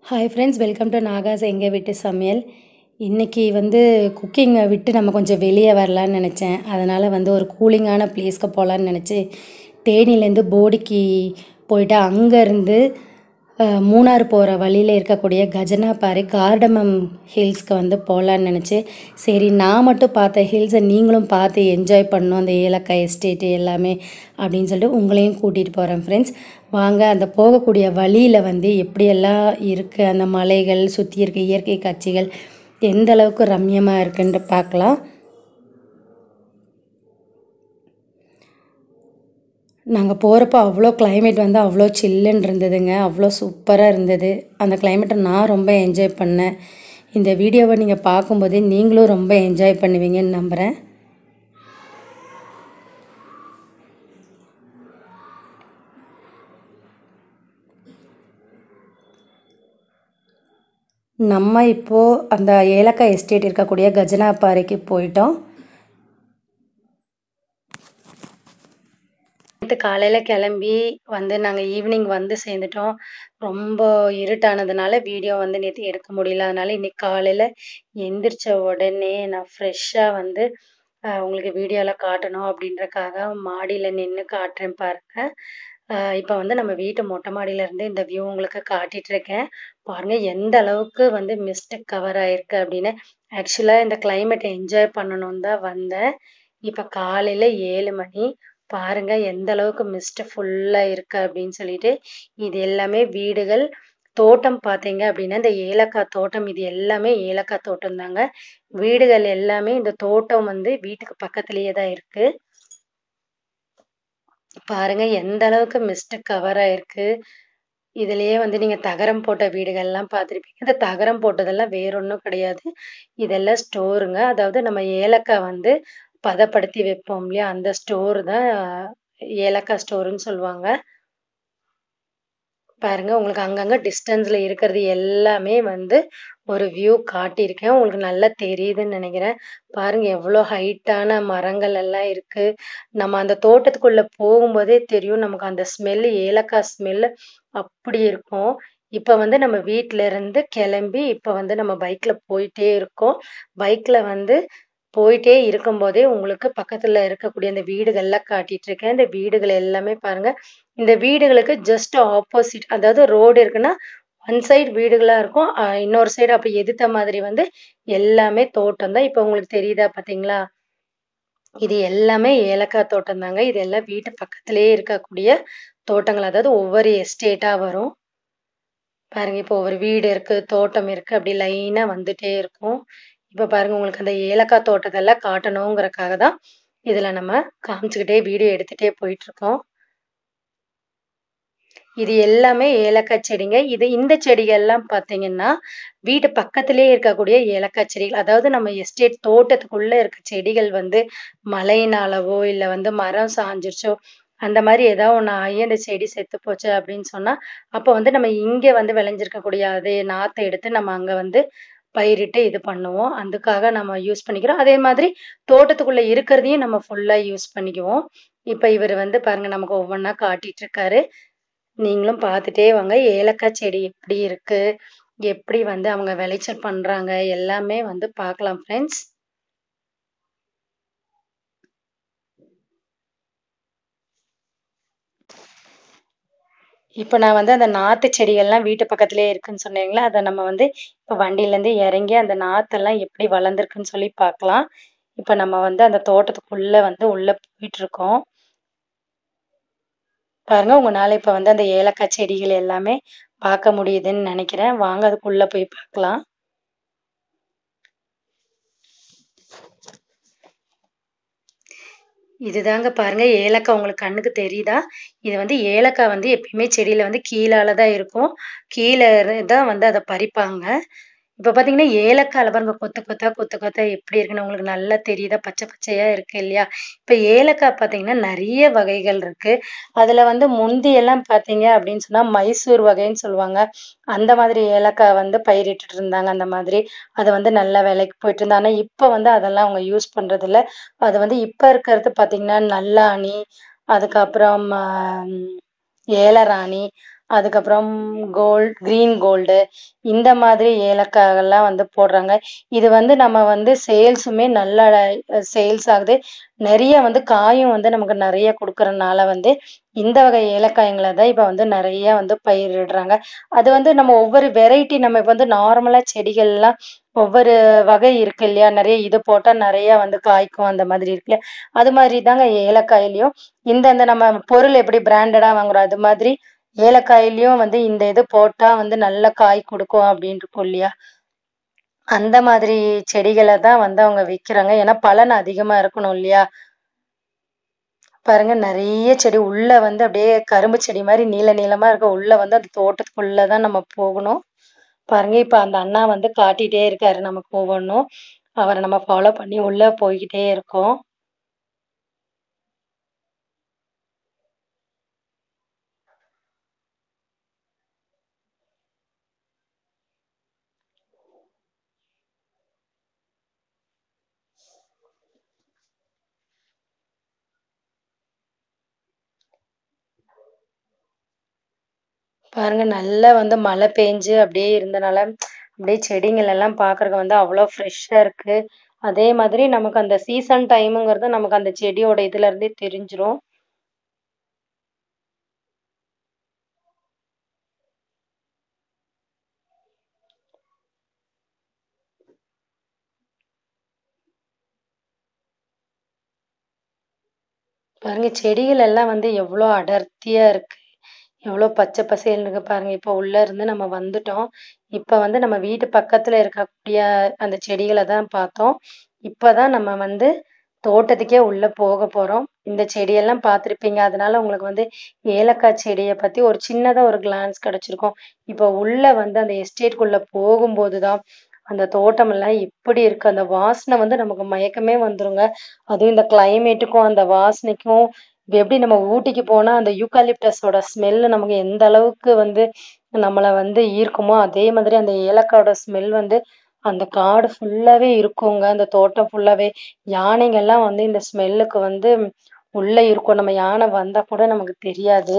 Hi friends welcome to Nagas எங்கள் வீட்டு சமையல் இன்றைக்கி வந்து குக்கிங்கை விட்டு நம்ம கொஞ்சம் வெளியே வரலான்னு நினச்சேன் அதனால் வந்து ஒரு கூலிங்கான பிளேஸ்க்கு போகலான்னு நினச்சி தேனிலேருந்து போடிக்கு போயிட்டு அங்கேருந்து மூணார் போகிற வழியில் இருக்கக்கூடிய கஜனாபாறை கார்டமம் ஹில்ஸ்க்கு வந்து போகலான்னு நினச்சி சரி நான் மட்டும் பார்த்த ஹில்ஸை நீங்களும் பார்த்து என்ஜாய் பண்ணணும் அந்த ஏலக்காய் எஸ்டேட்டு எல்லாமே அப்படின்னு சொல்லிட்டு உங்களையும் கூட்டிகிட்டு போகிறேன் ஃப்ரெண்ட்ஸ் வாங்க அந்த போகக்கூடிய வழியில் வந்து எப்படியெல்லாம் இருக்குது அந்த மலைகள் சுற்றி இருக்க இயற்கை காட்சிகள் எந்த அளவுக்கு ரம்யமாக இருக்குன்ட்டு பார்க்கலாம் நாங்கள் போகிறப்ப அவ்வளோ climate வந்து அவ்வளோ சில்லுன்னு இருந்ததுங்க அவ்வளோ சூப்பராக இருந்தது அந்த கிளைமேட்டை நான் ரொம்ப என்ஜாய் பண்ணேன் இந்த வீடியோவை நீங்கள் பார்க்கும்போதே நீங்களும் ரொம்ப என்ஜாய் பண்ணுவீங்கன்னு நம்புகிறேன் நம்ம இப்போது அந்த ஏலக்காய் எஸ்டேட் இருக்கக்கூடிய கஜனாபாறைக்கு போயிட்டோம் நேற்று காலையில் கிளம்பி வந்து நாங்கள் ஈவினிங் வந்து சேர்ந்துட்டோம் ரொம்ப இருட்டானதுனால வீடியோ வந்து நேற்று எடுக்க முடியல அதனால இன்னைக்கு காலையில் எந்திரிச்ச உடனே நான் ஃப்ரெஷ்ஷாக வந்து ஆஹ், உங்களுக்கு வீடியோவில் காட்டணும் அப்படின்றக்காக மாடியில் நின்று காட்டுறேன் பாருங்க இப்போ வந்து நம்ம வீட்டு மொட்டை மாடியில இருந்து இந்த வியூ உங்களுக்கு காட்டிட்டு இருக்கேன் பாருங்க எந்த அளவுக்கு வந்து மிஸ்ட் கவர் ஆயிருக்கு அப்படின்னு ஆக்சுவலாக இந்த கிளைமேட்டை என்ஜாய் பண்ணணும்னு தான் வந்தேன் இப்போ காலையில் ஏழு மணி பாருங்க எந்த அளவுக்கு மிஸ்ட் ஃபுல்லா இருக்கு அப்படின்னு சொல்லிட்டு இது எல்லாமே வீடுகள் தோட்டம் பார்த்தீங்க அப்படின்னா இந்த ஏலக்காய் தோட்டம் இது எல்லாமே ஏலக்காய் தோட்டம் தாங்க வீடுகள் எல்லாமே இந்த தோட்டம் வந்து வீட்டுக்கு பக்கத்துலயே தான் இருக்கு பாருங்க எந்த அளவுக்கு மிஸ்ட் கவர் ஆயிருக்கு இதுலயே வந்து நீங்க தகரம் போட்ட வீடுகள்லாம் பார்த்துருப்பீங்க இந்த தகரம் போட்டதெல்லாம் வேற ஒன்றும் கிடையாது இதெல்லாம் ஸ்டோருங்க அதாவது நம்ம ஏலக்காய் வந்து பதப்படுத்தி வைப்போம் இல்லையா அந்த ஸ்டோர் தான் ஏலக்காய் ஸ்டோருன்னு சொல்லுவாங்க பாருங்க உங்களுக்கு அங்கங்க டிஸ்டன்ஸ்ல இருக்கிறது எல்லாமே வந்து ஒரு வியூ காட்டியிருக்கேன் உங்களுக்கு நல்லா தெரியுதுன்னு நினைக்கிறேன் பாருங்க எவ்வளோ ஹைட்டான மரங்கள் எல்லாம் இருக்கு நம்ம அந்த தோட்டத்துக்குள்ள போகும்போதே தெரியும் நமக்கு அந்த ஸ்மெல் ஏலக்காய் ஸ்மெல் அப்படி இருக்கும் இப்ப வந்து நம்ம வீட்ல இருந்து கிளம்பி இப்ப வந்து நம்ம பைக்ல போயிட்டே இருக்கோம் பைக்ல வந்து போயிட்டே இருக்கும்போதே உங்களுக்கு பக்கத்துல இருக்கக்கூடிய அந்த வீடுகள்லாம் காட்டிட்டு இருக்கேன் இந்த வீடுகள் எல்லாமே பாருங்க இந்த வீடுகளுக்கு ஜஸ்ட் ஆப்போசிட் அதாவது ரோடு இருக்குன்னா ஒன் சைடு வீடுகளா இருக்கும் அஹ் இன்னொரு சைடு அப்ப எதிர்த்த மாதிரி வந்து எல்லாமே தோட்டம் தான் இப்ப உங்களுக்கு தெரியுதா பாத்தீங்களா இது எல்லாமே ஏலக்காய் தோட்டம் தாங்க இது எல்லாம் வீட்டு பக்கத்திலேயே இருக்கக்கூடிய தோட்டங்கள் அதாவது ஒவ்வொரு எஸ்டேட்டா வரும் பாருங்க இப்போ ஒரு வீடு இருக்கு தோட்டம் இருக்கு அப்படி லைனா வந்துட்டே இருக்கும் இப்ப பாருங்க உங்களுக்கு அந்த ஏலக்காய் தோட்டத்தெல்லாம் காட்டணுங்கிறக்காக தான் இதுல நம்ம காமிச்சுக்கிட்டே வீடியோ எடுத்துட்டே போயிட்டு இருக்கோம் இது எல்லாமே ஏலக்காய் செடிங்க இது இந்த செடிகள் எல்லாம் பாத்தீங்கன்னா வீட்டு பக்கத்திலேயே இருக்கக்கூடிய ஏலக்காய் செடிகள் அதாவது நம்ம எஸ்டேட் தோட்டத்துக்குள்ள இருக்க செடிகள் வந்து மழையினாலவோ இல்ல வந்து மரம் சாஞ்சிருச்சோ அந்த மாதிரி ஏதாவது ஒண்ணு ஆகி அந்த செடி செத்து போச்சு அப்படின்னு சொன்னா அப்ப வந்து நம்ம இங்க வந்து விளைஞ்சிருக்கக்கூடிய அதே நாத்தை எடுத்து நம்ம அங்க வந்து பயிரிட்டு இது பண்ணுவோம் அதுக்காக நம்ம யூஸ் பண்ணிக்கிறோம் அதே மாதிரி தோட்டத்துக்குள்ள இருக்கிறதையும் நம்ம ஃபுல்லா யூஸ் பண்ணிக்குவோம் இப்ப இவர் வந்து பாருங்க நமக்கு ஒவ்வொன்றா காட்டிட்டு இருக்காரு நீங்களும் பார்த்துட்டே வாங்க ஏலக்காய் செடி எப்படி இருக்கு எப்படி வந்து அவங்க விளைச்சல் பண்றாங்க எல்லாமே வந்து பார்க்கலாம் ஃப்ரெண்ட்ஸ் இப்போ நான் வந்து அந்த நாத்து செடிகள்லாம் வீட்டு பக்கத்துலயே இருக்குன்னு சொன்னீங்களா அதை நம்ம வந்து இப்போ வண்டியில இருந்து இறங்கி அந்த நாத்தெல்லாம் எப்படி வளர்ந்துருக்குன்னு சொல்லி பார்க்கலாம் இப்போ நம்ம வந்து அந்த தோட்டத்துக்குள்ள வந்து உள்ள போயிட்டு இருக்கோம் பாருங்க உங்களால இப்ப வந்து அந்த ஏலக்காய் செடிகள் எல்லாமே பார்க்க முடியுதுன்னு நினைக்கிறேன் வாங்க அதுக்குள்ள போய் பார்க்கலாம் இதுதாங்க பாருங்க ஏலக்காய் உங்களுக்கு கண்ணுக்கு தெரியுதா இது வந்து ஏலக்காய் வந்து எப்பயுமே செடியில வந்து கீழால தான் இருக்கும் கீழே தான் வந்து அதை பறிப்பாங்க இப்ப பாத்தீங்கன்னா ஏலக்காய்ல பாருங்க கொத்து கொத்தா கொத்து கொத்தா எப்படி இருக்குன்னு உங்களுக்கு நல்லா தெரியுதா பச்சை பச்சையா இருக்கு இல்லையா இப்ப ஏலக்காய் பாத்தீங்கன்னா நிறைய வகைகள் இருக்கு அதுல வந்து முந்தி எல்லாம் பாத்தீங்க அப்படின்னு சொன்னா மைசூர் வகைன்னு சொல்லுவாங்க அந்த மாதிரி ஏலக்காய் வந்து பயிரிட்டுட்டு இருந்தாங்க அந்த மாதிரி அது வந்து நல்ல விலைக்கு போயிட்டு இருந்தா ஆனா இப்ப வந்து அதெல்லாம் அவங்க யூஸ் பண்றது இல்ல அது வந்து இப்ப இருக்கிறது பாத்தீங்கன்னா நல்லாணி அதுக்கப்புறம் ஆஹ் ஏலராணி அதுக்கப்புறம் கோல்ட் கிரீன் கோல்டு இந்த மாதிரி ஏலக்காய்லாம் வந்து போடுறாங்க இது வந்து நம்ம வந்து சேல்ஸுமே நல்ல சேல்ஸ் ஆகுது நிறைய வந்து காயும் வந்து நமக்கு நிறைய கொடுக்கறனால வந்து இந்த வகை ஏலக்காய்ங்களை தான் இப்போ வந்து நிறைய வந்து பயிரிடுறாங்க அது வந்து நம்ம ஒவ்வொரு வெரைட்டி நம்ம இப்போ வந்து நார்மலாக செடிகள்லாம் ஒவ்வொரு வகை இருக்கு இல்லையா நிறைய இது போட்டால் நிறைய வந்து காய்க்கும் அந்த மாதிரி இருக்கு இல்லையா அது மாதிரி தாங்க ஏலக்காயிலையும் இந்தந்த நம்ம பொருள் எப்படி பிராண்டடாக வாங்குறோம் அது மாதிரி ஏலக்காயிலையும் வந்து இந்த இது போட்டால் வந்து நல்ல காய் கொடுக்கும் அப்படின்னு இருக்கும் இல்லையா அந்த மாதிரி செடிகளை தான் வந்து அவங்க விற்கிறாங்க ஏன்னா பலன் அதிகமாக இருக்கணும் இல்லையா பாருங்க நிறைய செடி உள்ள வந்து அப்படியே கரும்பு செடி மாதிரி நீள நீளமா இருக்க உள்ள வந்து அந்த தோட்டத்துக்குள்ள தான் நம்ம போகணும் பாருங்க இப்ப அந்த அண்ணா வந்து காட்டிட்டே இருக்காரு நமக்கு ஒவ்வொன்றும் அவரை நம்ம ஃபாலோ பண்ணி உள்ள போய்கிட்டே இருக்கோம் பாருங்க நல்லா வந்து மழை பெஞ்சு அப்படியே இருந்தனால அப்படியே செடிங்கள் எல்லாம் பார்க்கறதுக்கு வந்து அவ்வளோ ஃப்ரெஷ்ஷாக இருக்கு அதே மாதிரி நமக்கு அந்த சீசன் டைமுங்கிறது நமக்கு அந்த செடியோட இதுல இருந்தே தெரிஞ்சிரும் பாருங்க செடிகள் எல்லாம் வந்து எவ்வளோ அடர்த்தியா இருக்கு எவ்வளோ பச்சை பசேல்னு இருக்கு பாருங்க இப்போ உள்ள இருந்து நம்ம வந்துட்டோம் இப்போ வந்து நம்ம வீட்டு பக்கத்துல இருக்கக்கூடிய அந்த செடிகளை தான் பார்த்தோம் இப்பதான் நம்ம வந்து தோட்டத்துக்கே உள்ள போக போறோம் இந்த செடியெல்லாம் பார்த்துருப்பீங்க அதனால உங்களுக்கு வந்து ஏலக்காய் செடியை பத்தி ஒரு சின்னதா ஒரு கிளான்ஸ் கிடைச்சிருக்கும் இப்போ உள்ள வந்து அந்த எஸ்டேட்குள்ள போகும்போது தான் அந்த தோட்டம் எல்லாம் எப்படி இருக்கு அந்த வாசனை வந்து நமக்கு மயக்கமே வந்துருங்க அதுவும் இந்த கிளைமேட்டுக்கும் அந்த வாசனைக்கும் இப்ப எப்படி நம்ம ஊட்டிக்கு போனா அந்த யூகாலிப்டஸோட ஸ்மெல் நமக்கு எந்த அளவுக்கு வந்து நம்மள வந்து ஈர்க்குமோ அதே மாதிரி அந்த ஏலக்காயோட ஸ்மெல் வந்து அந்த காடு ஃபுல்லாவே இருக்குங்க அந்த தோட்டம் ஃபுல்லாவே யானைங்கெல்லாம் வந்து இந்த ஸ்மெல்லுக்கு வந்து உள்ள இருக்கும் நம்ம யானை வந்தா கூட நமக்கு தெரியாது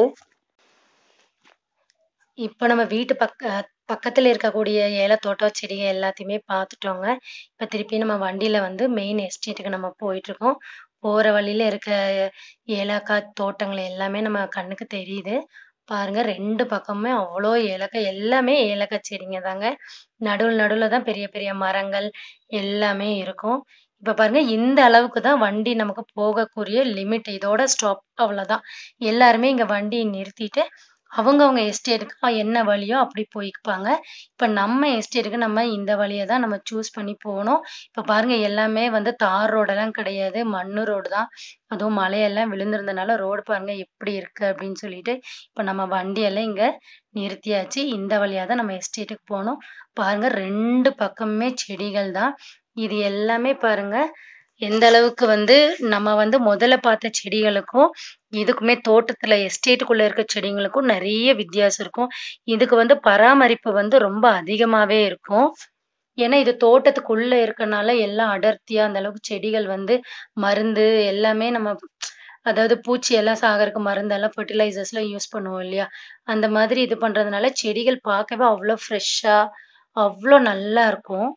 இப்ப நம்ம வீட்டு பக்க பக்கத்துல இருக்கக்கூடிய ஏலத்தோட்டம் செடிக எல்லாத்தையுமே பார்த்துட்டோங்க இப்ப திருப்பி நம்ம வண்டியில வந்து மெயின் எஸ்டேட்டுக்கு நம்ம போயிட்டு இருக்கோம் போற வழியில இருக்க ஏலக்காய் தோட்டங்கள் எல்லாமே நம்ம கண்ணுக்கு தெரியுது பாருங்க ரெண்டு பக்கமுமே அவ்வளோ ஏலக்காய் எல்லாமே ஏலக்காய் செடிங்க தாங்க நடுவில் நடுவில் தான் பெரிய பெரிய மரங்கள் எல்லாமே இருக்கும் இப்ப பாருங்க இந்த அளவுக்கு தான் வண்டி நமக்கு போகக்கூடிய லிமிட் இதோட ஸ்டாப் அவ்வளவுதான் எல்லாருமே இங்க வண்டியை நிறுத்திட்டு அவங்கவங்க எஸ்டேட்டுக்கு என்ன வழியோ அப்படி போய்க்குப்பாங்க இப்ப நம்ம எஸ்டேட்டுக்கு நம்ம இந்த வழியை தான் நம்ம சூஸ் பண்ணி போகணும் இப்ப பாருங்க எல்லாமே வந்து தார் ரோடெல்லாம் கிடையாது மண்ணு ரோடு தான் அதுவும் மழையெல்லாம் விழுந்திருந்தனால ரோடு பாருங்க எப்படி இருக்கு அப்படின்னு சொல்லிட்டு இப்ப நம்ம வண்டியெல்லாம் இங்க நிறுத்தியாச்சு இந்த வழியா தான் நம்ம எஸ்டேட்டுக்கு போகணும் பாருங்க ரெண்டு பக்கமுமே செடிகள் தான் இது எல்லாமே பாருங்க எந்த அளவுக்கு வந்து நம்ம வந்து முதல்ல பார்த்த செடிகளுக்கும் இதுக்குமே தோட்டத்துல எஸ்டேட்டுக்குள்ள இருக்க செடிங்களுக்கும் நிறைய வித்தியாசம் இருக்கும் இதுக்கு வந்து பராமரிப்பு வந்து ரொம்ப அதிகமாவே இருக்கும் ஏன்னா இது தோட்டத்துக்குள்ள இருக்கனால எல்லாம் அடர்த்தியா அந்த அளவுக்கு செடிகள் வந்து மருந்து எல்லாமே நம்ம அதாவது பூச்சி எல்லாம் சாகறதுக்கு மருந்தெல்லாம் ஃபர்டிலைசர்ஸ்லாம் யூஸ் பண்ணுவோம் இல்லையா அந்த மாதிரி இது பண்றதுனால செடிகள் பார்க்கவே அவ்வளோ ஃப்ரெஷ்ஷா அவ்வளோ நல்லா இருக்கும்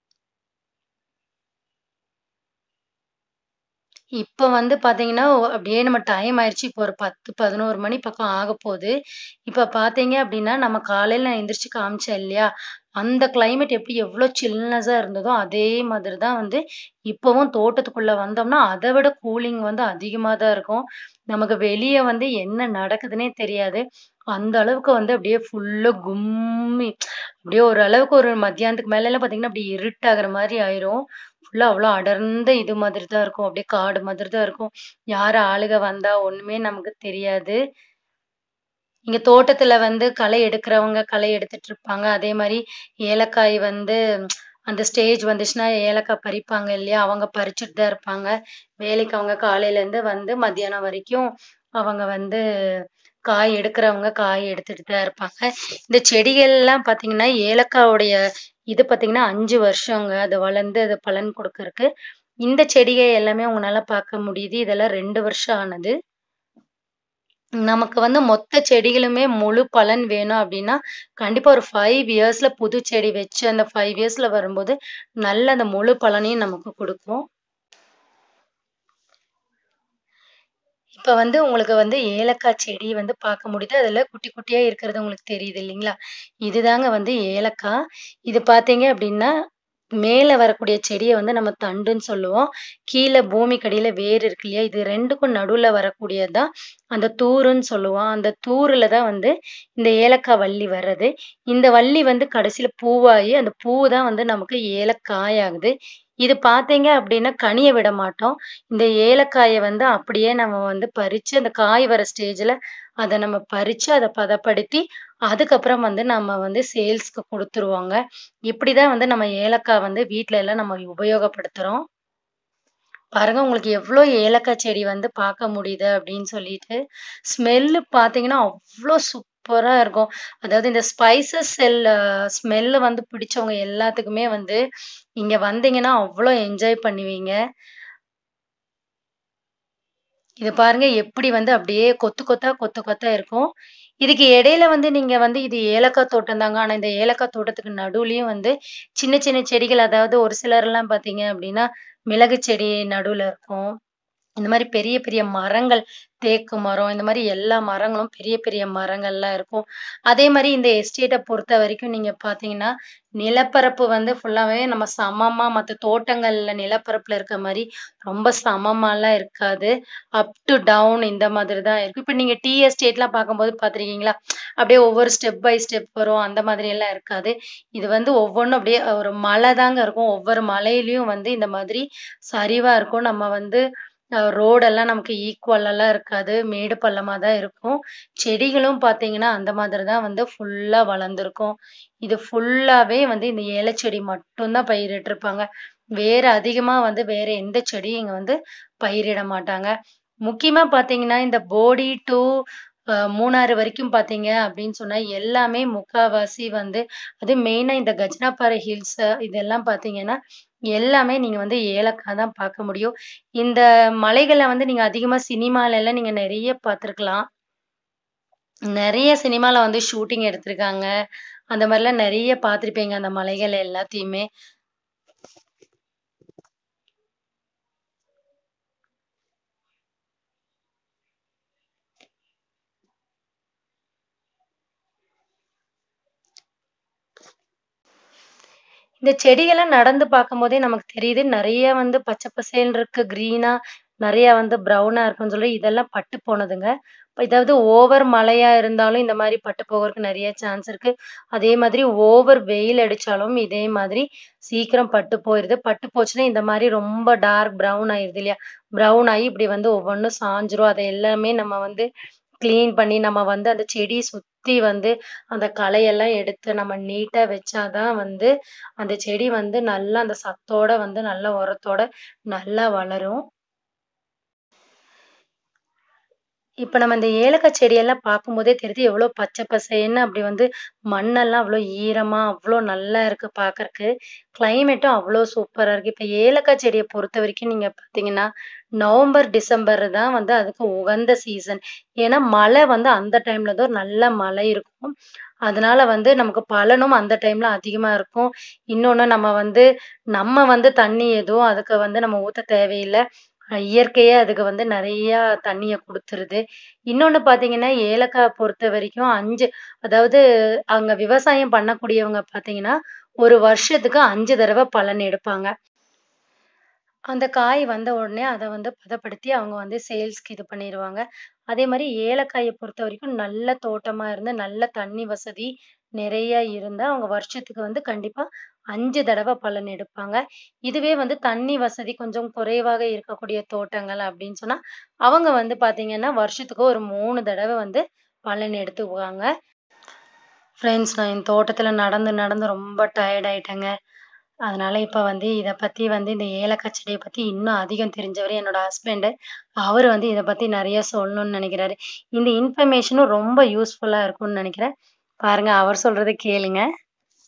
இப்ப வந்து பாத்தீங்கன்னா, ஒ அப்படியே நம்ம டைம் ஆயிருச்சு. இப்போ ஒரு 10, 11 மணி பக்கம் ஆகப்போது. இப்ப பாத்தீங்க அப்படின்னா, நம்ம காலையில நான் எந்திரிச்சு காமிச்சேன் இல்லையா? அந்த கிளைமேட் எப்படி எவ்வளோ சில்னஸா இருந்ததோ, அதே மாதிரி தான் வந்து இப்பவும் தோட்டத்துக்குள்ள வந்தோம்னா, அத விட கூலிங் வந்து அதிகமா தான் இருக்கும். நமக்கு வெளிய வந்து என்ன நடக்குதுன்னே தெரியாது. அந்த அளவுக்கு வந்து அப்படியே ஃபுல்லா கும்மி அப்படியே ஒரு அளவுக்கு ஒரு மத்தியானத்துக்கு மேலலாம் பாத்தீங்கன்னா, அப்படியே இருட்டாகுற மாரி ஆயிரும். ஃபுல்லா அவ்வளோ அடர்ந்த இது மாதிரி தான் இருக்கும். அப்படியே காடு மாதிரி தான் இருக்கும். யாரு ஆளுக வந்தா ஒண்ணுமே நமக்கு தெரியாது. இங்க தோட்டத்துல வந்து களை எடுக்கிறவங்க களை எடுத்துட்டு இருப்பாங்க. அதே மாரி ஏலக்காய் வந்து அந்த ஸ்டேஜ் வந்துச்சுன்னா, ஏலக்காய் பறிப்பாங்க இல்லையா? அவங்க பறிச்சுட்டு தான் இருப்பாங்க. வேலைக்கு அவங்க காலையிலேருந்து வந்து மத்தியானம் வரைக்கும் அவங்க வந்து காய் எடுக்கிறவங்க காய் எடுத்துட்டு தான் இருப்பாங்க. இந்த செடிகள்லாம் பாத்தீங்கன்னா, ஏலக்காவுடைய இது பாத்தீங்கன்னா 5 வருஷங்க. அது வளர்ந்து அது பலன் குடுக்கறக்கு. இந்த செடிக எல்லாமே உங்கனால பார்க்க முடியுது. இதெல்லாம் 2 வருஷம் ஆனது. நமக்கு வந்து மொத்த செடிகளுமே முழு பலன் வேணும் அப்படின்னா, கண்டிப்பா ஒரு 5 இயர்ஸ்ல புது செடி வச்சு அந்த 5 இயர்ஸ்ல வரும்போது, நல்ல அந்த முழு பலனையும் நமக்கு குடுக்கும். இப்ப வந்து உங்களுக்கு வந்து ஏலக்காய் செடி வந்து பார்க்க முடியுது. அதுல குட்டி குட்டியா இருக்கிறது உங்களுக்கு தெரியுது இல்லைங்களா? இதுதாங்க வந்து ஏலக்காய். இது பார்த்தீங்க அப்படின்னா, மேல வரக்கூடிய செடிய வந்து நம்ம தண்டுன்னு சொல்லுவோம். கீழ பூமிக்கடியில வேர் இருக்கு இல்லையா? இது 2க்கும் நடுவுல வரக்கூடியது தான் அந்த தூருன்னு சொல்லுவோம். அந்த தூருல தான் வந்து இந்த ஏலக்காய் வள்ளி வர்றது. இந்த வள்ளி வந்து கடைசியில பூவாகி, அந்த பூ தான் வந்து நமக்கு ஏலக்காய் ஆகுது. இது பார்த்தீங்க அப்படின்னா, கனிய விட மாட்டோம். இந்த ஏலக்காய வந்து அப்படியே நம்ம வந்து பறிச்சு, அந்த காய் வர ஸ்டேஜ்ல அத நம்ம பறிச்சு, அத பதப்படுத்தி, அதுக்கப்புறம் வந்து நம்ம வந்து சேல்ஸ்க்கு குடுத்துருவோங்க. இப்படிதான் வந்து நம்ம ஏலக்காய் வந்து வீட்ல எல்லாம் நம்ம உபயோகப்படுத்துறோம். பாருங்க உங்களுக்கு எவ்ளோ ஏலக்காய் செடி வந்து பார்க்க முடியுது அப்படின்னு சொல்லிட்டு. ஸ்மெல்லு பார்த்தீங்கன்னா, அவ்ளோ சூப்பரா இருக்கும். அதாவது இந்த ஸ்பைசஸ் செல் ஸ்மெல்லு வந்து பிடிச்சவங்க எல்லாத்துக்குமே வந்து, இங்க வந்தீங்கன்னா அவ்ளோ என்ஜாய் பண்ணுவீங்க. இது பாருங்க எப்படி வந்து அப்படியே கொத்து கொத்தா, கொத்து கொத்தா இருக்கும். இதுக்கு இடையில வந்து நீங்க வந்து இது ஏலக்காய் தோட்டம் தாங்க. ஆனா இந்த ஏலக்காய் தோட்டத்துக்கு நடுவுலயும் வந்து சின்ன சின்ன செடிகள் அதாவது ஒரு சிலர்லாம் பார்த்தீங்க அப்படின்னா, மிளகு செடி நடுவுல இருக்கும். இந்த மாரி பெரிய பெரிய மரங்கள், தேக்கு மரம் இந்த மாரி எல்லா மரங்களும் பெரிய பெரிய மரங்கள்லாம் இருக்கும். அதே மாரி இந்த எஸ்டேட்ட பொறுத்தவரைக்கும் நீங்க பார்த்தீங்கன்னா, நிலப்பரப்பு வந்து ஃபுல்லாவே நம்ம சமமா மத்த தோட்டங்கள்ல நிலப்பரப்புல இருக்க மாரி ரொம்ப சமமாலாம் இருக்காது. அப் டூ டவுன் இந்த மாதிரி தான் இருக்கும். இப்ப நீங்க டீ எஸ்டேட்லாம் பார்க்கும்போது பார்த்துருக்கீங்களா? அப்படியே ஒவ்வொரு ஸ்டெப் பை ஸ்டெப் வரும். அந்த மாதிரியெல்லாம் இருக்காது. இது வந்து ஒவ்வொன்னும் அப்படியே ஒரு மலை தாங்க இருக்கும். ஒவ்வொரு மலையிலயும் வந்து இந்த மாதிரி சரிவா இருக்கும். நம்ம வந்து அ ரோடெல்லாம் நமக்கு ஈக்குவலாலாம் இருக்காது. மேடு பள்ளமா தான் இருக்கும். செடிகளும் பார்த்தீங்கன்னா, அந்த மாதிரி தான் வந்து ஃபுல்லா வளர்ந்திருக்கும். இது ஃபுல்லாவே வந்து இந்த ஏல செடி மட்டும் தான் பயிரிட்டுருப்பாங்க. வேற அதிகமா வந்து வேற எந்த செடியும் இங்க வந்து பயிரிட மாட்டாங்க. முக்கியமா பார்த்தீங்கன்னா, இந்த போடி டூ அ மூணாறு வரைக்கும் பார்த்தீங்க அப்படின்னு சொன்னா, எல்லாமே முக்காவாசி வந்து அதுவும் மெயினா இந்த கஜினாபாறை ஹில்ஸ் இதெல்லாம் பார்த்தீங்கன்னா, எல்லாமே நீங்க வந்து ஏலக்காய் தான் பார்க்க முடியும். இந்த மலைகள வந்து நீங்க அதிகமா சினிமாலலாம் நீங்க நெறைய பார்த்துருக்கலாம். நெறைய சினிமால வந்து ஷூட்டிங் எடுத்திருக்காங்க. அந்த மாரிலாம் நெறைய பார்த்துருப்பீங்க அந்த மலைகள் எல்லாத்தையுமே. இந்த செடியெல்லாம் நடந்து பார்க்கும்போதே நமக்கு தெரியுது. நெறைய வந்து பச்சை பசேல்ன்னு இருக்கு. கிரீனா நெறைய வந்து ப்ரவுனா இருக்குன்னு சொல்லி இதெல்லாம் பட்டு போனதுங்க. இதாவது ஓவர் மழையா இருந்தாலும் இந்த மாரி பட்டு போகறதுக்கு நெறைய சான்ஸ் இருக்கு. அதே மாதிரி ஓவர் வெயில் அடிச்சாலும் இதே மாதிரி சீக்கிரம் பட்டு போயிருது. பட்டு போச்சுன்னா இந்த மாரி ரொம்ப டார்க் ப்ரவுன் ஆயிருது இல்லையா? ப்ரவுன் ஆயி இப்படி வந்து ஒவ்வொன்னும் சாஞ்சிரும். அத எல்லாமே நம்ம வந்து கிளீன் பண்ணி நம்ம வந்து அந்த செடிய சுத்தி வந்து அந்த களையெல்லாம் எடுத்து நம்ம நீட்டா வச்சா தான் வந்து அந்த செடி வந்து நல்லா அந்த சத்தோட வந்து நல்ல உரத்தோட நல்லா வளரும். இப்ப நம்ம இந்த ஏலக்காய் செடியெல்லாம் பார்க்கும்போதே தெரியுது எவ்வளோ பச்சை பசேல்ன்னு அப்படி வந்து மண்ணெல்லாம் அவ்வளோ ஈரமா, அவ்வளோ நல்லா இருக்கு பார்க்கறக்கு. கிளைமேட்டும் அவ்வளோ சூப்பரா இருக்கு. இப்ப ஏலக்காய் செடிய பொறுத்தவரைக்கும் நீங்க பார்த்தீங்கன்னா, நவம்பர், டிசம்பர் தான் வந்து அதுக்கு உகந்த சீசன். ஏன்னா மழை வந்து அந்த டைம்ல தான் நல்ல மழை இருக்கும். அதனால வந்து நமக்கு பலனும் அந்த டைம்ல அதிகமா இருக்கும். இன்னொன்னு நம்ம வந்து நம்ம வந்து தண்ணி எதுவும் அதுக்கு வந்து நம்ம ஊத்த தேவையில்ல. அ இயற்கையே அதுக்கு வந்து நெறையா தண்ணிய குடுத்துருது. இன்னொன்னு பார்த்தீங்கன்னா, ஏலக்காய் பொறுத்தவரைக்கும் 5 அதாவது அங்க விவசாயம் பண்ணக்கூடியவங்க பார்த்தீங்கன்னா, ஒரு வருஷத்துக்கு 5 தடவ பலன் எடுப்பாங்க. அந்த காய் வந்த உடனே அத வந்து பதப்படுத்தி அவங்க வந்து சேல்ஸ்க்கு இது பண்ணிருவாங்க. அதே மாரி ஏலக்காய பொறுத்தவரைக்கும் நல்ல தோட்டமா இருந்து, நல்ல தண்ணி வசதி நிறைய இருந்தா, அவங்க வருஷத்துக்கு வந்து கண்டிப்பா 5 தடவ பலன் எடுப்பாங்க. இதுவே வந்து தண்ணி வசதி கொஞ்சம் குறைவாக இருக்கக்கூடிய தோட்டங்கள் அப்படின்னு சொன்னா, அவங்க வந்து பார்த்தீங்கன்னா, வருஷத்துக்கு ஒரு 3 தடவ வந்து பலன் எடுத்துக்குவாங்க. ஃப்ரெண்ட்ஸ் நான் என் தோட்டத்துல நடந்து நடந்து ரொம்ப டயர்ட் ஆயிட்டேங்க. அதனால இப்ப வந்து இத பத்தி வந்து இந்த ஏலக்காய் செடிய பத்தி இன்னும் அதிகம் தெரிஞ்சவரு என்னோட ஹஸ்பண்ட். அவரு வந்து இத பத்தி நெறைய சொல்லணும்னு நெனைக்கிறாரு. இந்த இன்ஃபர்மேஷனும் ரொம்ப யூஸ்ஃபுல்லா இருக்கும்னு நெனைக்கிறேன். பாருங்க அவர் சொல்றத கேளுங்க.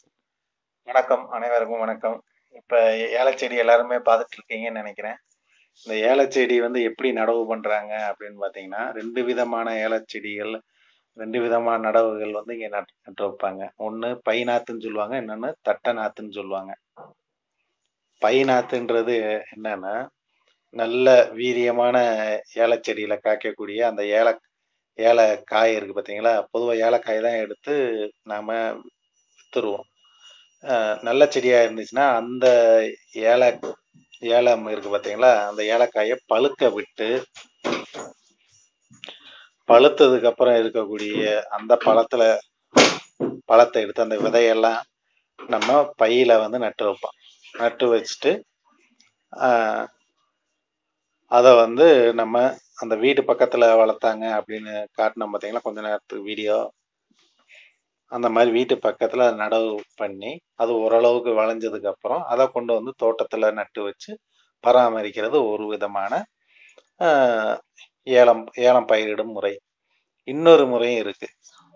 வணக்கம். அனைவருக்கும் வணக்கம். இப்ப ஏலச்செடி எல்லாருமே பார்த்துட்டு இருக்கீங்கன்னு நெனைக்கிறேன். இந்த ஏலச்செடி வந்து எப்படி நடவு பண்றாங்க அப்படின்னு பார்த்தீங்கன்னா, 2 விதமான ஏலச்செடிகள், 2 விதமான நடவுகள் வந்து இங்க நட் நட்டு வைப்பாங்க. ஒண்ணு பை நாத்துன்னு சொல்லுவாங்க. இன்னொன்னு தட்ட நாத்துன்னு சொல்லுவாங்க. பை நாத்துன்றது என்னன்னா, நல்ல வீரியமான ஏலச்செடியில காய்க்கக்கூடிய அந்த ஏல ஏலக்காய் இருக்கு பார்த்தீங்களா? பொதுவா ஏலக்காய் தான் எடுத்து நாம வித்துருவோம். அ நல்ல செடியா இருந்துச்சுன்னா, அந்த ஏல ஏலம் இருக்கு பார்த்தீங்களா? அந்த ஏலக்காய பழுக்க விட்டு பழுத்ததுக்கு அப்புறம் இருக்கக்கூடிய அந்த பழத்துல பழத்த எடுத்து அந்த விதையெல்லாம் நம்ம பையில வந்து நட்டு வைப்போம். நட்டு வச்சுட்டு, அ அத வந்து நம்ம அந்த வீட்டு பக்கத்துல வளர்த்தாங்க அப்படின்னு காட்டுனோம் பார்த்தீங்களா? கொஞ்ச நேரத்துக்கு வீடியோ. அந்த மாரி வீட்டு பக்கத்துல நடவு பண்ணி, அது ஓரளவுக்கு வளஞ்சதுக்கு அப்புறம், அத கொண்டு வந்து தோட்டத்துல நட்டு வச்சு பராமரிக்கிறது ஒரு விதமான அ ஏலம் ஏலம் பயிரிடும் முறை. இன்னொரு முறையும் இருக்கு.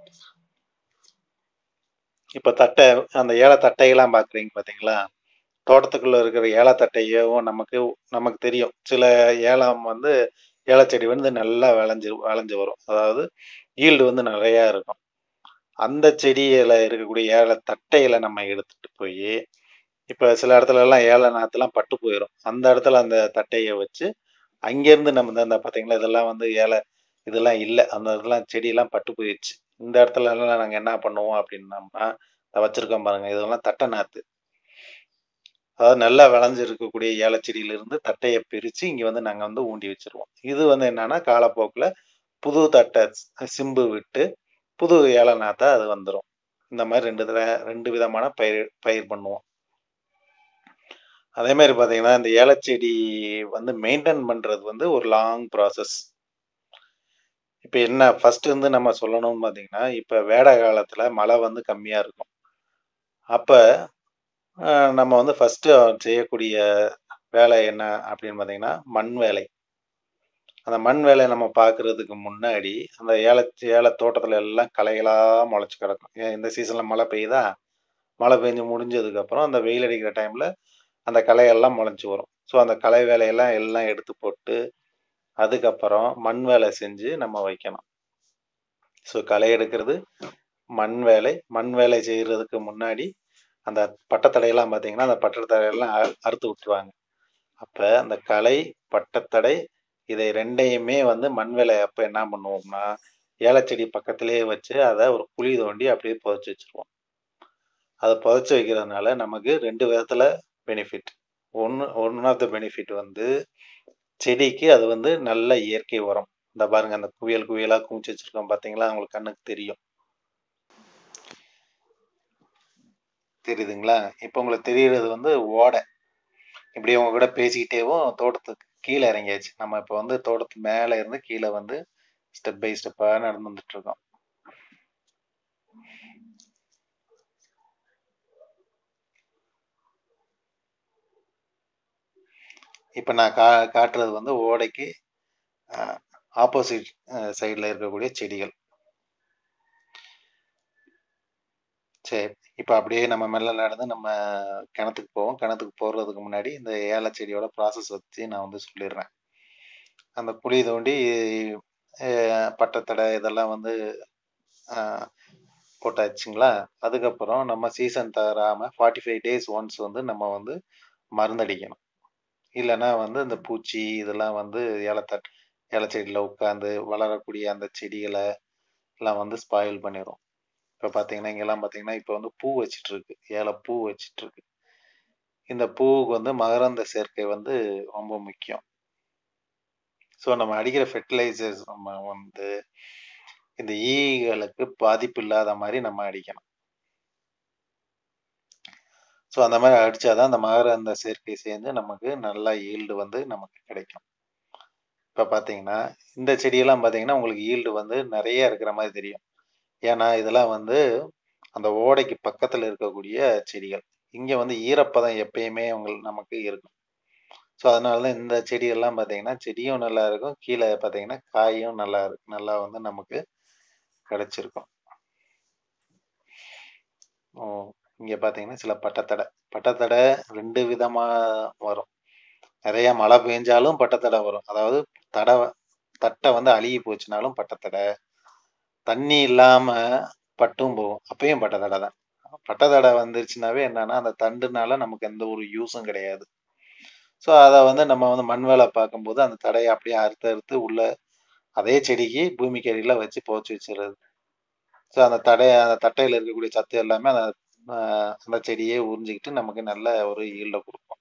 இப்ப தட்டை அந்த ஏல தட்டையெல்லாம் பார்க்குறீங்க பார்த்தீங்களா? தோட்டத்துக்குள்ள இருக்கிற ஏல தட்டையவும் நமக்கு நமக்கு தெரியும். சில ஏலம் வந்து ஏலச்செடி வந்து நல்லா விளைஞ்சு விளைஞ்சு வரும். அதாவது ஈல்டு வந்து நெறையா இருக்கும். அந்த செடியில இருக்கக்கூடிய ஏல தட்டைகள நம்ம எடுத்துட்டு போயி, இப்ப சில இடத்துலலாம் ஏல நாத்துலாம் பட்டு போயிரும். அந்த இடத்துல அந்த தட்டைய வச்சு, அங்கேருந்து நம்ம இந்த இந்த பார்த்தீங்களா? இதெல்லாம் வந்து ஏல இதெல்லாம் இல்ல. அந்த இதெல்லாம் செடியெல்லாம் பட்டு போயிருச்சு. இந்த இடத்துலலாம் நாங்க என்ன பண்ணுவோம் அப்படின்னோம்னா, இத வச்சிருக்கோம் பாருங்க. இதெல்லாம் தட்ட நாத்து. அதாவது நல்லா விளைஞ்சு இருக்கக்கூடிய ஏலச்செடியிலிருந்து தட்டைய பிரிச்சு, இங்க வந்து நாங்க வந்து ஊண்டி வச்சுருவோம். இது வந்து என்னன்னா, காலப்போக்குல புது தட்ட சிம்பு விட்டு, புது ஏல நாத்தா அது வந்துரும். இந்த மாரி 2 தட 2 விதமான பயிர் பயிர் பண்ணுவோம். அதே மாரி பார்த்தீங்கன்னா, இந்த ஏலச்செடி வந்து மெயின்டெயின் பண்றது வந்து ஒரு லாங் ப்ராசஸ். இப்ப என்ன ஃபர்ஸ்ட் வந்து நம்ம சொல்லணும்னு பார்த்தீங்கன்னா, இப்ப வேட காலத்துல மழை வந்து கம்மியா இருக்கும். அப்ப அ நம்ம வந்து ஃபர்ஸ்ட்டு செய்யக்கூடிய வேலை என்ன அப்படின்னு பார்த்தீங்கன்னா, மண் வேலை. அந்த மண் வேலைய நம்ம பார்க்குறதுக்கு முன்னாடி, அந்த ஏலச் ஏல தோட்டத்துல எல்லாம் களைகளா முளைச்சு கிடக்கும். ஏன் இந்த சீசன்ல மழை பெய்யுதா? மழை பெஞ்சு முடிஞ்சதுக்கப்புறம், அந்த வெயில் அடிக்கிற டைம்ல அந்த களையெல்லாம் முளைச்சு வரும். ஸோ, அந்த களை வேலையெல்லாம் எல்லாம் எடுத்து போட்டு, அதுக்கப்புறம் மண் வேலை செஞ்சு நம்ம வைக்கணும். ஸோ, களை எடுக்கிறது, மண் வேலை. மண் வேலை செய்றதுக்கு முன்னாடி, அந்த பட்டத்தடையெல்லாம் பார்த்தீங்கன்னா, அந்த பட்டத்தடையெல்லாம் அ அறுத்து விட்டுருவாங்க. அப்ப அந்த களை, பட்டத்தடை இதை 2யுமே வந்து மண் வேலை அப்ப என்ன பண்ணுவோம்னா, ஏலச்செடி பக்கத்திலேயே வச்சு, அத ஒரு குழி தோண்டி அப்படியே புதைச்சு வச்சுருவோம். அத புதைச்சு வைக்கிறதுனால நமக்கு 2 விதத்துல பெனிஃபிட். ஒண்ணு ஒன் ஆஃப் த பெனிஃபிட் வந்து, செடிக்கு அது வந்து நல்ல இயற்கை உரம். இந்த பாருங்க அந்த குவியல் குவியலா குமிச்சு வச்சிருக்கோம் பார்த்தீங்களா? உங்களுக்கு கண்ணுக்கு தெரியும். தெரியுதுங்களா? இப்ப உங்களுக்கு தெரியறது வந்து ஓடை. இப்படியே உங்க கூட பேசிக்கிட்டேவும் தோட்டத்துக்கு கீழ இறங்கியாச்சு. நம்ம இப்ப வந்து தோட்டத்து மேல இருந்து கீழ வந்து ஸ்டெப் பை ஸ்டெப்பா நடந்து வந்துட்டு இருக்கோம். இப்ப நான் கா காட்டுறது வந்து ஓடைக்கு அ ஆப்போசிட் அ சைடுல இருக்கக்கூடிய செடிகள். சரி. இப்ப அப்படியே நம்ம மெல்ல நடந்து நம்ம கிணத்துக்கு போவோம். கிணத்துக்கு போறதுக்கு முன்னாடி இந்த ஏலச்செடியோட ப்ராசஸ் வச்சு நான் வந்து சொல்லிடுறேன். அந்த குழி தோண்டி அ பட்டத்தடை இதெல்லாம் வந்து அ போட்டாச்சுங்களா? அதுக்கப்புறம் நம்ம சீசன் தவறாம 45 டேஸ் ஒன்ஸ் வந்து நம்ம வந்து மருந்தடிக்கணும். இல்லன்னா வந்து இந்த பூச்சி இதெல்லாம் வந்து ஏலத்தட் ஏலச்செடியில உட்கார்ந்து வளரக்கூடிய அந்த செடிகள எல்லாம் வந்து ஸ்பாயில் பண்ணிரும். இப்ப பார்த்தீங்கன்னா, இங்கெல்லாம் பார்த்தீங்கன்னா, இப்ப வந்து பூ வச்சுட்டு இருக்கு. ஏலப்பூ வச்சுட்டு இருக்கு. இந்த பூவுக்கு வந்து மகரந்த சேர்க்கை வந்து ரொம்ப முக்கியம். ஸோ, நம்ம அடிக்கிற ஃபெர்டிலைசர்ஸ் நம்ம வந்து இந்த ஈகளுக்கு பாதிப்பு இல்லாத மாரி நம்ம அடிக்கணும். ஸோ, அந்த மாரி அடிச்சா தான் அந்த மகரந்த சேர்க்கை சேர்ந்து நமக்கு நல்லா ஈல்டு வந்து நமக்கு கிடைக்கும். இப்ப பார்த்தீங்கன்னா, இந்த செடியெல்லாம் பார்த்தீங்கன்னா, உங்களுக்கு ஈல்டு வந்து நெறைய இருக்கிற மாரி தெரியும். ஏன்னா, இதெல்லாம் வந்து அந்த ஓடைக்கு பக்கத்துல இருக்கக்கூடிய செடிகள். இங்க வந்து ஈரப்பதம் எப்பயுமே உங்கள் நமக்கு இருக்கும். ஸோ, அதனால தான் இந்த செடியெல்லாம் பார்த்தீங்கன்னா, செடியும் நல்லா இருக்கும். கீழ பார்த்தீங்கன்னா, காயும் நல்லா இருக்கும். நல்லா வந்து நமக்கு கிடைச்சிருக்கும். ஓ! இங்க பார்த்தீங்கன்னா, சில பட்டத்தடை. பட்டத்தடை 2 விதமா வரும். நிறைய மழை பெஞ்சாலும் பட்டத்தடை வரும் அதாவது தடை தட்டை வந்து அழுகி போச்சுனாலும் பட்டத்தடை தண்ணி இல்லாம பட்டும் போகும் அப்பயும் பட்டத்தடை தான் பட்டத்தடை வந்துருச்சுனாவே என்னன்னா அந்த தண்டுனால நமக்கு எந்த ஒரு யூஸும் கிடையாது ஸோ அதை வந்து நம்ம வந்து மண் வேலை பார்க்கும்போது அந்த தடையை அப்படியே அறுத்து அறுத்து உள்ள அதே செடிக்கு பூமிக்கு அடியில் வச்சு போச்சு வச்சிடுறது ஸோ அந்த தடை அந்த தட்டையில் இருக்கக்கூடிய சத்து எல்லாமே அந்த ஆஹ், அந்த செடியே உறிஞ்சிக்கிட்டு நமக்கு நல்ல ஒரு ஈல்டை கொடுக்கும்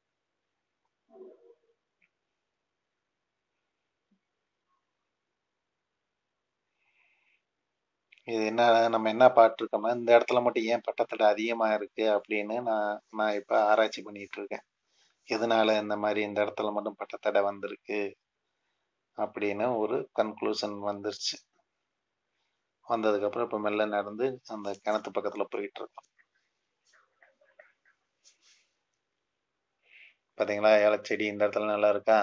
இது என்ன நம்ம என்ன பார்த்துருக்கோம்னா இந்த இடத்துல மட்டும் ஏன் பட்டத்தடை அதிகமாக இருக்கு அப்படின்னு நான் நான் இப்போ ஆராய்ச்சி பண்ணிட்டு இருக்கேன் எதனால இந்த மாதிரி இந்த இடத்துல மட்டும் பட்டத்தடை வந்திருக்கு அப்படின்னு ஒரு கன்க்ளூஷன் வந்துருச்சு வந்ததுக்கப்புறம் இப்போ மெல்ல நடந்து அந்த கிணத்து பக்கத்தில் போயிட்டு இருக்கோம் பார்த்தீங்களா ஏலச்செடி இந்த இடத்துல நல்லா இருக்கா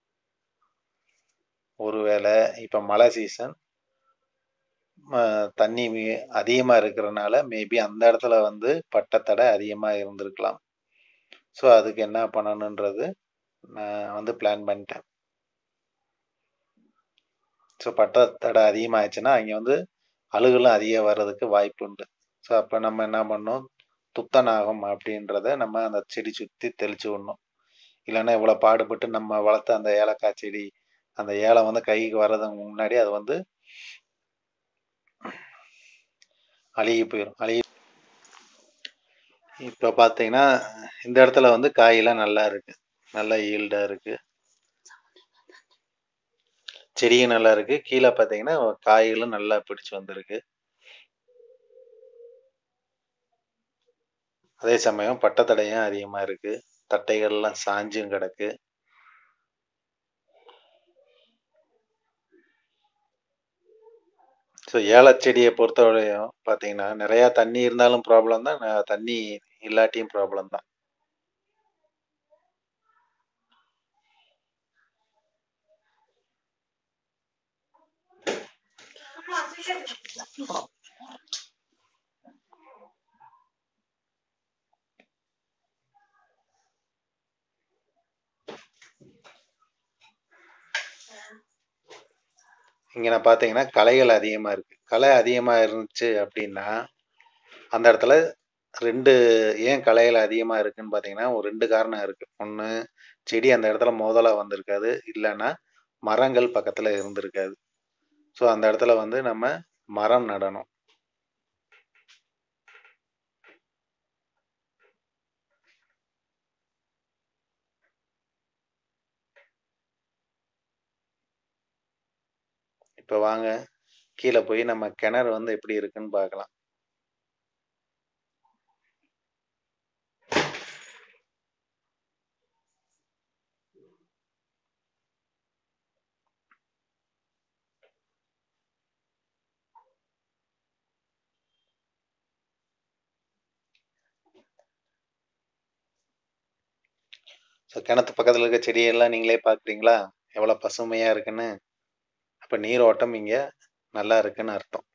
ஒருவேளை இப்போ மழை சீசன் தண்ணி அதிகமாக இருக்கிறனால மேபி அந்த இடத்துல வந்து பட்டத்தடை அதிகமாக இருந்திருக்கலாம் ஸோ அதுக்கு என்ன பண்ணணுன்றது நான் வந்து பிளான் பண்ணிட்டேன் ஸோ பட்டத்தடை அதிகமாகிடுச்சுன்னா அங்கே வந்து அழுகலும் அதிகம் வர்றதுக்கு வாய்ப்பு உண்டு ஸோ அப்போ நம்ம என்ன பண்ணோம் துத்தநாகம் அப்படின்றத நம்ம அந்த செடி சுற்றி தெளிச்சு விடணும் இல்லைன்னா இவ்வளோ பாடுபட்டு நம்ம வளர்த்த அந்த ஏலக்காய் செடி அந்த ஏலம் வந்து கைக்கு வர்றதுக்கு முன்னாடி அது வந்து அழுகி போயிடும் அழுகி இப்போ பார்த்தீங்கன்னா இந்த இடத்துல வந்து காயெல்லாம் நல்லா இருக்கு நல்லா ஈல்டாக இருக்கு செடியும் நல்லா இருக்கு கீழே பார்த்தீங்கன்னா காய்களும் நல்லா பிடிச்சு வந்திருக்கு அதே சமயம் பட்டத்தடையும் அதிகமா இருக்கு தட்டைகள்லாம் சாஞ்சும் கிடக்கு ஸோ ஏலச்செடியை பொறுத்தவரையும் பார்த்தீங்கன்னா நிறையா தண்ணி இருந்தாலும் ப்ராப்ளம் தான் ந- தண்ணி இல்லாட்டியும் ப்ராப்ளம் தான் இங்கே நான் பார்த்தீங்கன்னா களைகள் அதிகமாக இருக்கு களை அதிகமாக இருந்துச்சு அப்படின்னா அந்த இடத்துல ரெண்டு ஏன் களைகள் அதிகமாக இருக்குன்னு பார்த்தீங்கன்னா ஒரு ரெண்டு காரணம் இருக்கு ஒன்று செடி அந்த இடத்துல மோதலா வந்திருக்காது இல்லைன்னா மரங்கள் பக்கத்தில் இருந்திருக்காது ஸோ அந்த இடத்துல வந்து நம்ம மரம் நடணும் இப்போ வாங்க கீழே போய் நம்ம கிணறு வந்து எப்படி இருக்குன்னு பார்க்கலாம் ஸோ கிணத்து பக்கத்தில் இருக்க செடியெல்லாம் நீங்களே பார்க்குறீங்களா எவ்வளோ பசுமையாக இருக்குன்னு அப்போ நீரோட்டம் இங்கே நல்லா இருக்குன்னு அர்த்தம்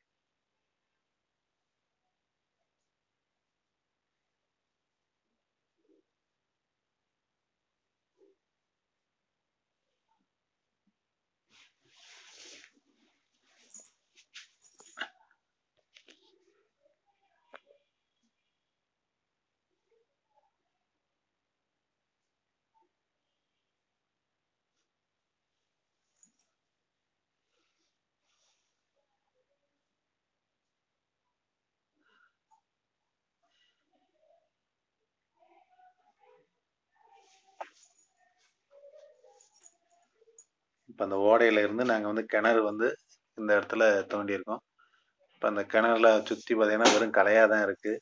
இப்போ அந்த ஓடையில இருந்து நாங்கள் வந்து கிணறு வந்து இந்த இடத்துல தோண்டியிருக்கோம் இப்போ அந்த கிணறுல சுற்றி பார்த்தீங்கன்னா வெறும் கலையாக தான் இருக்கு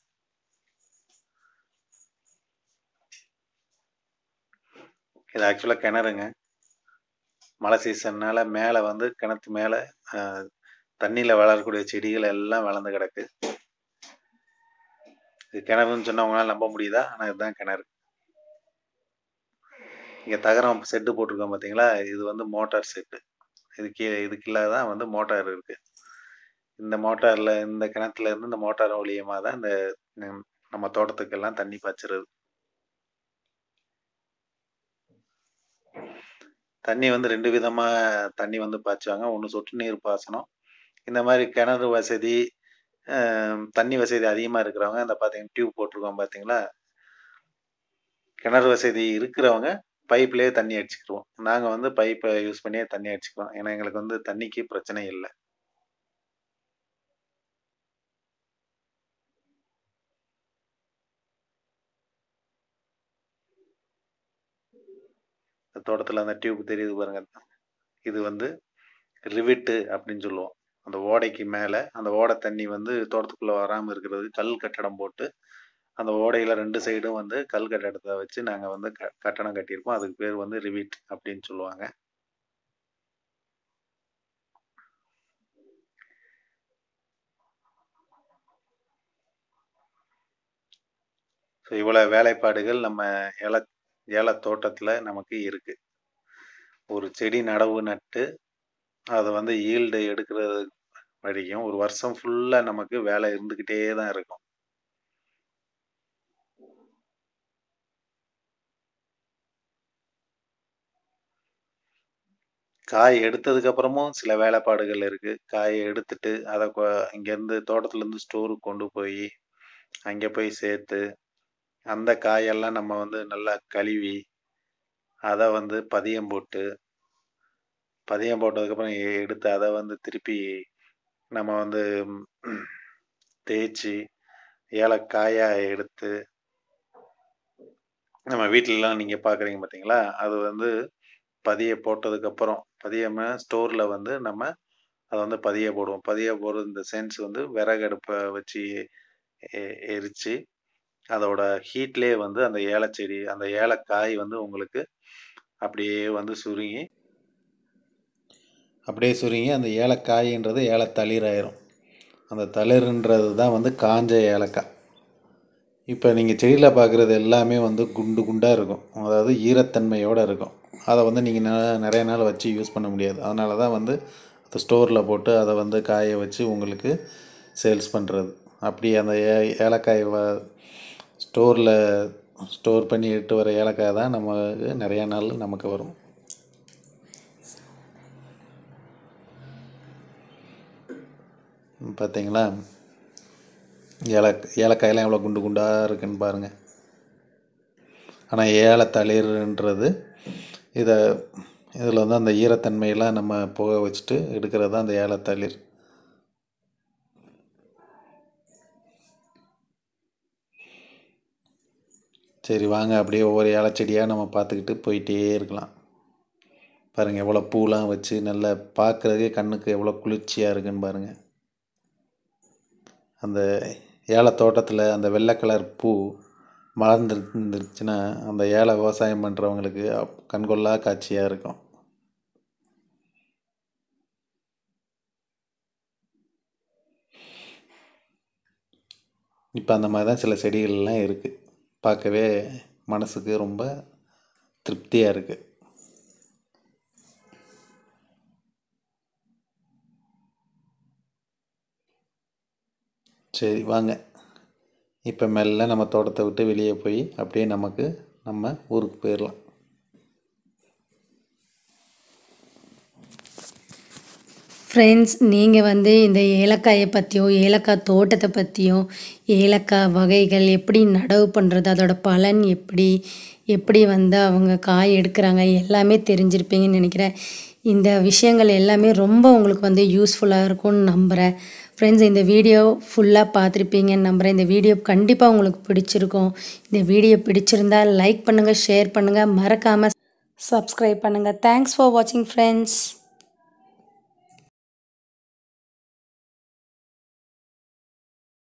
இது ஆக்சுவலாக கிணறுங்க மழை சீசன்னால மேலே வந்து கிணத்து மேலே தண்ணியில் வளரக்கூடிய செடிகள் எல்லாம் வளர்ந்து கிடக்கு இது கிணறுன்னு சொன்னா உங்களால நம்ப முடியுதா ஆனால் இதுதான் கிணறு இங்கே தகரம் செட்டு போட்டிருக்கோம் பார்த்தீங்களா இது வந்து மோட்டார் செட்டு இதுக்கு இதுக்கு இல்லாத தான் வந்து மோட்டார் இருக்கு இந்த மோட்டார்ல இந்த கிணத்துல இருந்து இந்த மோட்டார் மூலியமா தான் இந்த நம்- நம்ம தோட்டத்துக்கெல்லாம் தண்ணி பாய்ச்சுறது தண்ணி வந்து 2 விதமா தண்ணி வந்து பாய்ச்சுவாங்க. ஒண்ணு சொட்டு நீர் பாசனம். இந்த மாரி கிணறு வசதி, அ தண்ணி வசதி அதிகமா இருக்கிறவங்க இந்த பார்த்தீங்கன்னா, டியூப் போட்டிருக்கோம் பார்த்தீங்களா? கிணறு வசதி இருக்கிறவங்க பைப்லயே தண்ணி அடிச்சுக்கிருவோம். நாங்க வந்து பைப்ப யூஸ் பண்ணியே தண்ணி அடிச்சுக்குவோம். ஏன்னா, எங்களுக்கு வந்து தண்ணிக்கு பிரச்சனை இல்ல. தோட்டத்துல அந்த டியூப் தெரியுது பாருங்க. இது வந்து ரிவிட்டு அப்படின்னு சொல்லுவோம். அந்த ஓடைக்கு மேல, அந்த ஓடை தண்ணி வந்து தோட்டத்துக்குள்ள வராம இருக்கிறதுக்கு கல் கட்டடம் போட்டு, அந்த ஓடையில 2 சைடும் வந்து கல் கட்டடத்த வச்சு நாங்க வந்து க கட்டடம் கட்டியிருக்கோம். அதுக்கு பேர் வந்து ரிவிட் அப்படின்னு சொல்லுவாங்க. ஸோ இவ்வளோ வேலைப்பாடுகள் நம்ம ஏல ஏல தோட்டத்துல நமக்கு இருக்கு. ஒரு செடி நடவு நட்டு, அத வந்து ஈல்டு எடுக்கிறது வரைக்கும் ஒரு வருஷம் ஃபுல்லா நமக்கு வேலை இருந்துகிட்டே தான் இருக்கும். காய் எடுத்ததுக்கு அப்புறமும் சில வேலைப்பாடுகள் இருக்கு. காய எடுத்துட்டு, அத கொ இங்கேருந்து தோட்டத்துலேருந்து ஸ்டோருக்கு கொண்டு போயி, அங்க போய் சேர்த்து, அந்த காயெல்லாம் நம்ம வந்து நல்லா கழுவி, அத வந்து பதியம் போட்டு பதியம் போட்டதுக்கப்புறம் எ எடுத்து அத வந்து திருப்பி நம்ம வந்து தேய்ச்சு, ஏலக்காயா எடுத்து நம்ம வீட்லலாம் நீங்க பார்க்குறீங்க பார்த்தீங்களா? அது வந்து பதிய போட்டதுக்கப்புறம், பதியம்னா ஸ்டோர்ல வந்து நம்ம அத வந்து பதிய போடுவோம். பதிய போடுறது இந்த சென்ஸ் வந்து விறகு அடுப்ப வச்சு எ எரிச்சு, அதோட ஹீட்லயே வந்து அந்த ஏலச்செடி, அந்த ஏலக்காய் வந்து உங்களுக்கு அப்படியே வந்து சுருங்கி அப்படியே சுருங்கி அந்த ஏலக்காயின்றது ஏலத்தளிர் ஆயிரும். அந்த தளிருன்றது தான் வந்து காஞ்ச ஏலக்காய். இப்ப நீங்க செடியில பார்க்குறது எல்லாமே வந்து குண்டு குண்டா இருக்கும். அதாவது ஈரத்தன்மையோட இருக்கும். அத வந்து நீங்க ந நெறைய நாள் வச்சு யூஸ் பண்ண முடியாது. அதனால தான் வந்து அத ஸ்டோர்ல போட்டு அத வந்து காய வச்சு உங்களுக்கு சேல்ஸ் பண்றது. அப்படி அந்த ஏ ஏலக்காய் வ ஸ்டோர்ல ஸ்டோர் பண்ணி எடுத்துட்டு வர ஏலக்காய் தான் நமக்கு நெறைய நாள் நமக்கு வரும். பார்த்தீங்களா? ஏலக் ஏலக்காயெல்லாம் எவ்வளோ குண்டு குண்டா இருக்குன்னு பாருங்க. ஆனா ஏலத்தளிருன்றது இத இதில வந்து அந்த ஈரத்தன்மையெல்லாம் நம்ம போக வச்சுட்டு எடுக்கிறது தான் அந்த ஏலத்தளிர். சரி வாங்க அப்படியே ஒவ்வொரு ஏலச்செடியா நம்ம பார்த்துக்கிட்டு போயிட்டே இருக்கலாம். பாருங்க எவ்வளோ பூலாம் வச்சு நல்லா பார்க்குறதுக்கே கண்ணுக்கு எவ்வளோ குளிர்ச்சியா இருக்குன்னு பாருங்க. அந்த ஏலத் தோட்டத்துல அந்த வெள்ள கலர் பூ மலர்ந்திருந்துச்சுன்னா, அந்த ஏல விவசாயம் பண்றவங்களுக்கு அப் கண்கொள்ளா காட்சியா இருக்கும். இப்ப அந்த மாரி தான் சில செடிகள்லாம் இருக்கு. பார்க்கவே மனசுக்கு ரொம்ப திருப்தியா இருக்கு. சரி வாங்க. இப்ப மெல்ல நம்ம தோட்டத்த விட்டு வெளிய போய் அப்படியே நமக்கு நம்ம ஊருக்கு போயிரலாம். ஃப்ரெண்ட்ஸ் நீங்க வந்து இந்த ஏலக்காய பத்தியும், ஏலக்காய் தோட்டத்த பத்தியும், ஏலக்காய் வகைகள் எப்படி நடவு பண்றது, அதோட பலன் எப்படி, எப்படி வந்து அவங்க காய் எடுக்குறாங்க எல்லாமே தெரிஞ்சிருப்பீங்கன்னு நெனைக்கிறேன். இந்த விஷயங்கள் எல்லாமே ரொம்ப உங்களுக்கு வந்து யூஸ்ஃபுல்லா இருக்கும்னு நம்புறேன். ஃப்ரெண்ட்ஸ் இந்த வீடியோ ஃபுல்லா பார்த்துருப்பீங்கன்னு நம்புறேன். இந்த வீடியோ கண்டிப்பா உங்களுக்கு பிடிச்சிருக்கும். இந்த வீடியோ பிடிச்சிருந்தா லைக் பண்ணுங்க, ஷேர் பண்ணுங்க, மறக்காம சப்ஸ்கிரைப் பண்ணுங்க. தேங்க்ஸ் ஃபார் வாட்சிங் ஃப்ரெண்ட்ஸ்.